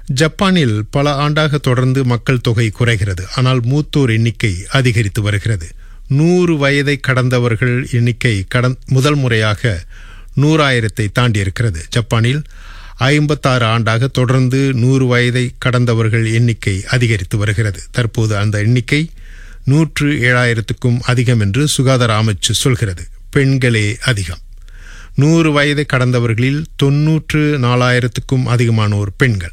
ஜப்பானில் பல ஆண்டாக தொடர்ந்து மக்கள் தொகை குறைகிறது ஆனால் மூத்தோர் எண்ணிக்கை அதிகரித்து வருகிறது நூறு வயதை கடந்தவர்கள் எண்ணிக்கை கடந் முதல் முறையாக நூறாயிரத்தை தாண்டி இருக்கிறது ஜப்பானில் ஐம்பத்தாறு ஆண்டாக தொடர்ந்து நூறு வயதை கடந்தவர்கள் எண்ணிக்கை அதிகரித்து வருகிறது தற்போது அந்த எண்ணிக்கை நூற்று ஏழாயிரத்துக்கும் அதிகம் என்று சுகாதார அமைச்சு சொல்கிறது பெண்களே அதிகம் நூறு வயதை கடந்தவர்களில் தொன்னூற்று நாலாயிரத்துக்கும் அதிகமானோர் பெண்கள்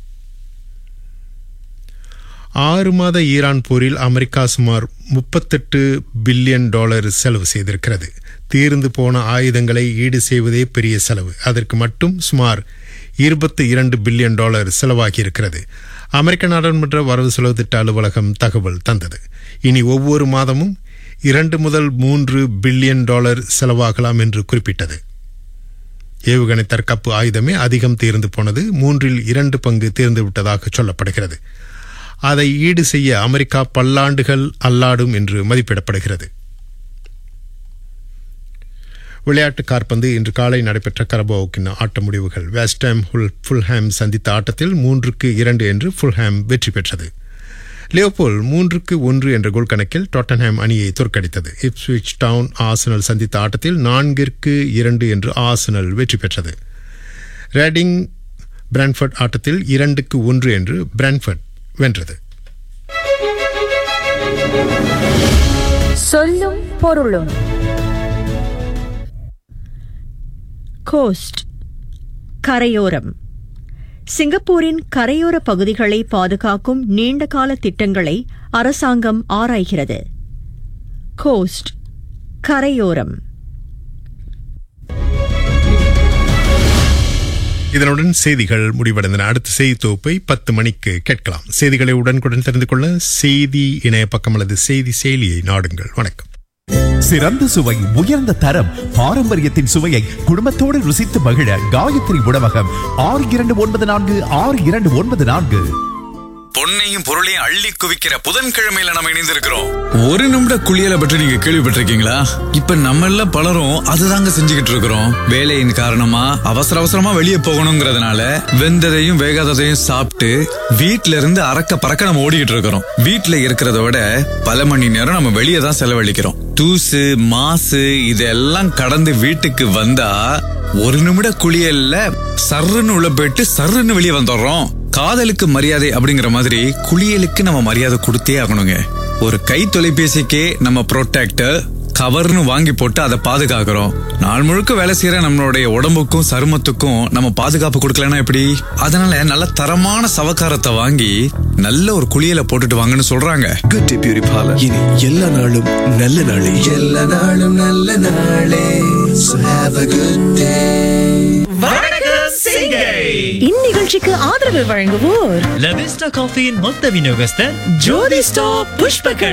ஆறு மாத ஈரான் போரில் அமெரிக்கா சுமார் முப்பத்தெட்டு பில்லியன் டாலர் செலவு செய்திருக்கிறது தீர்ந்து போன ஆயுதங்களை ஈடு செய்வதே பெரிய செலவு அதற்கு மட்டும் சுமார் இருபத்தி இரண்டு பில்லியன் டாலர் செலவாகியிருக்கிறது அமெரிக்க நாடாளுமன்ற வரவு செலவு திட்ட அலுவலகம் தகவல் தந்தது இனி ஒவ்வொரு மாதமும் இரண்டு முதல் மூன்று பில்லியன் டாலர் செலவாகலாம் என்று குறிப்பிட்டது ஏவுகணை தற்காப்பு ஆயுதமே அதிகம் தீர்ந்து போனது மூன்றில் இரண்டு பங்கு தீர்ந்து விட்டதாக சொல்லப்படுகிறது அதை ஈடு செய்ய அமெரிக்கா பல்லாண்டுகள் அல்லாடும் என்று மதிப்பிடப்படுகிறது விளையாட்டு கார்பந்து இன்று காலை நடைபெற்ற கரபோவுக்கின் ஆட்ட முடிவுகள் வெஸ்டாம் ஃபுல்ஹாம் சந்தித்த ஆட்டத்தில் மூன்றுக்கு இரண்டு என்று ஃபுல்ஹாம் வெற்றி பெற்றது லியோபோல் மூன்றுக்கு ஒன்று என்ற கோல் கணக்கில் டாட்டன்ஹாம் அணியை தோற்கடித்தது இப்ஸ்விச் டவுன் ஆசனல் சந்தித்த ஆட்டத்தில் நான்கிற்கு இரண்டு என்று ஆசனல் வெற்றி பெற்றது ரேடிங் பிரான்ஃபர்ட் ஆட்டத்தில் இரண்டுக்கு ஒன்று என்று பிரான்ஃபர்ட் வென்றது சொல்லும் பொருளும் கோஸ்ட் கரையோரம் சிங்கப்பூரின் கரையோர பகுதிகளை பாதுகாக்கும் நீண்டகால திட்டங்களை அரசாங்கம் ஆராய்கிறது கோஸ்ட் கரையோரம் இதனுடன் செய்திகள் முடிவடைந்தன அடுத்த செய்தி தொகுப்பை பத்து மணிக்கு கேட்கலாம் செய்திகளை உடனுக்குடன் தெரிந்து கொள்ள செய்தி இணைய பக்கம் அல்லது செய்தி செயலியை நாடுங்கள் வணக்கம் சிறந்த சுவை உயர்ந்த தரம் பாரம்பரியத்தின் சுவையை குடும்பத்தோடு ருசித்து மகிழ காயத்ரி உணவகம் ஆறு இரண்டு ஒன்பது நான்கு ஆறு இரண்டு ஒன்பது நான்கு பொன்னையும் பொருளையும் அள்ளி குவிக்கிற புதன்கிழமையில நம்ம இணைந்திருக்கிறோம் ஒரு நிமிட குளியலை பற்றி நீங்க கேள்விப்பட்டிருக்கீங்களா இப்ப நம்ம எல்லாம் பலரும் அதுதாங்க செஞ்சுக்கிட்டு இருக்கிறோம் வேலையின் காரணமா அவசர அவசரமா வெளியே போகணுங்கிறதுனால வெந்ததையும் வேகாததையும் சாப்பிட்டு வீட்ல இருந்து அறக்க பறக்க நம்ம ஓடிக்கிட்டு இருக்கிறோம் வீட்ல இருக்கிறத விட பல மணி நேரம் நம்ம வெளியே தான் செலவழிக்கிறோம் தூசு மாசு இதெல்லாம் கடந்து வீட்டுக்கு வந்தா ஒரு நிமிட குளியல்ல சர்ருன்னு உள்ள போயிட்டு சர்ருன்னு வெளியே வந்துடுறோம் காதலுக்கு மரியாதை அப்படிங்கிற மாதிரி குளியலுக்கு நம்ம மரியாதை கொடுத்தே ஆகணுங்க ஒரு கை தொலைபேசிக்கே நம்ம ப்ரொடெக்டர் கவர்னு வாங்கி போட்டு அதை பாதுகாக்கிறோம் நாள் முழுக்க வேலை செய்யற நம்மளுடைய உடம்புக்கும் சருமத்துக்கும் நம்ம பாதுகாப்பு கொடுக்கலன்னா எப்படி அதனால நல்ல தரமான சவக்காரத்தை வாங்கி நல்ல ஒரு குளியலை போட்டுட்டு வாங்கன்னு சொல்றாங்க குட் டே பியூரி பார்லர் இனி எல்லா நாளும் நல்ல நாளே எல்லா நாளும் நல்ல நாளே So have a good day இந்நிகழ்ச்சிக்கு ஆதரவு வழங்குவோர் லவிஸ்டா காஃபியின் மொத்த விநியோகஸ்தர் ஜோதி ஸ்டாப் புஷ்பகர்